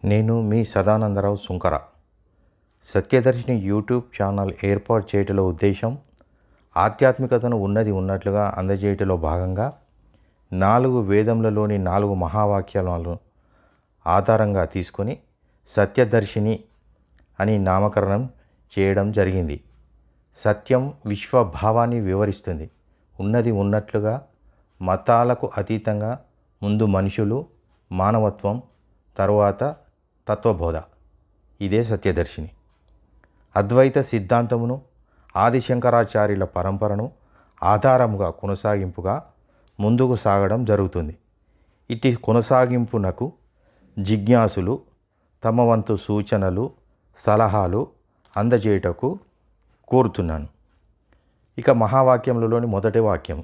నేను మీ Sadanandarao Sunkara Satyadarshini YouTube channel ఏర్పాటు చేయటంలో ఉద్దేశం ఆధ్యాత్మికతను ఉన్నది ఉన్నట్లుగా అందజేయటంలో భాగంగా నాలుగు వేదములలోని నాలుగు మహావాక్యాలను ఆధారంగా తీసుకొని సత్యదర్శిని అని నామకరణం చేయడం జరిగింది సత్యం విశ్వభావాన్ని వివరిస్తుంది ఉన్నది ఉన్నట్లుగా మతాలకు అతీతంగా ముందు మనుషులు మానవత్వం తరువాత తత్వబోధ ఇదే సత్యదర్శిని అద్వైత సిద్ధాంతమును ఆదిశంకరాచార్యుల పరంపరను ఆధారముగా కొనసాగింపుగా ముందుకు సాగడం జరుగుతుంది ఇటు కొనసాగింపునకు జిజ్ఞాసులు తమ వంతు సూచనలు సలహాలు అందజేయటకు కోరుతున్నాను ఇక మహావాక్యములలోని మొదటి వాక్యం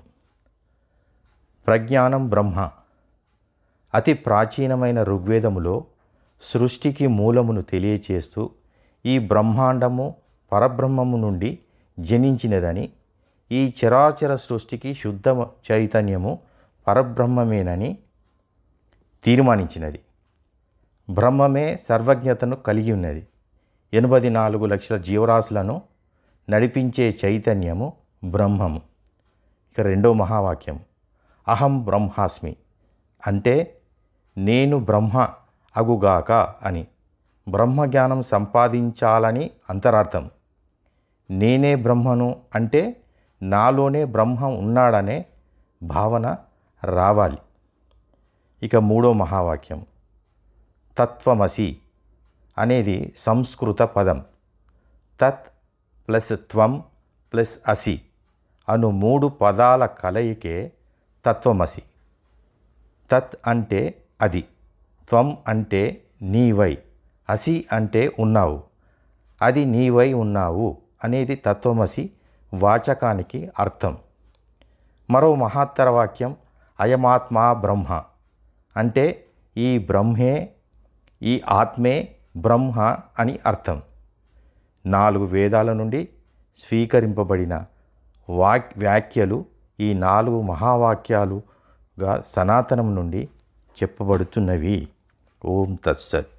ప్రజ్ఞానం బ్రహ్మ అతి ప్రాచీనమైన ఋగ్వేదములో సృష్టికి మూలమును తెలియచేస్తూ ఈ బ్రహ్మాండము పరబ్రహ్మము నుండి జనించినదని ఈ చరాచర సృష్టికి శుద్ధ చైతన్యము పరబ్రహ్మమేనని తీర్మానించినది బ్రహ్మమే సర్వజ్ఞతను కలిగి ఉన్నది ఎనభై నాలుగు లక్షల జీవరాశులను నడిపించే చైతన్యము బ్రహ్మము ఇక రెండో మహావాక్యం అహం బ్రహ్మాస్మి అంటే నేను బ్రహ్మ అగుగాక అని బ్రహ్మజ్ఞానం సంపాదించాలని అంతరార్థం నేనే బ్రహ్మను అంటే నాలోనే బ్రహ్మ ఉన్నాడనే భావన రావాలి ఇక మూడో మహావాక్యం తత్వమసి అనేది సంస్కృత పదం తత్ ప్లస్ త్వం ప్లస్ అసి అను మూడు పదాల కలయికే తత్వమసి తత్ అంటే అది త్వం అంటే నీవై అసి అంటే ఉన్నావు అది నీవై ఉన్నావు అనేది తత్వమసి వాచకానికి అర్థం మరో మహత్తర వాక్యం అయమాత్మా బ్రహ్మ అంటే ఈ బ్రహ్మే ఈ ఆత్మే బ్రహ్మ అని అర్థం నాలుగు వేదాల నుండి స్వీకరింపబడిన వాక్ వ్యాఖ్యలు ఈ నాలుగు మహావాక్యాలుగా సనాతనం నుండి చెప్పబడుతున్నవి ఓం తత్సత్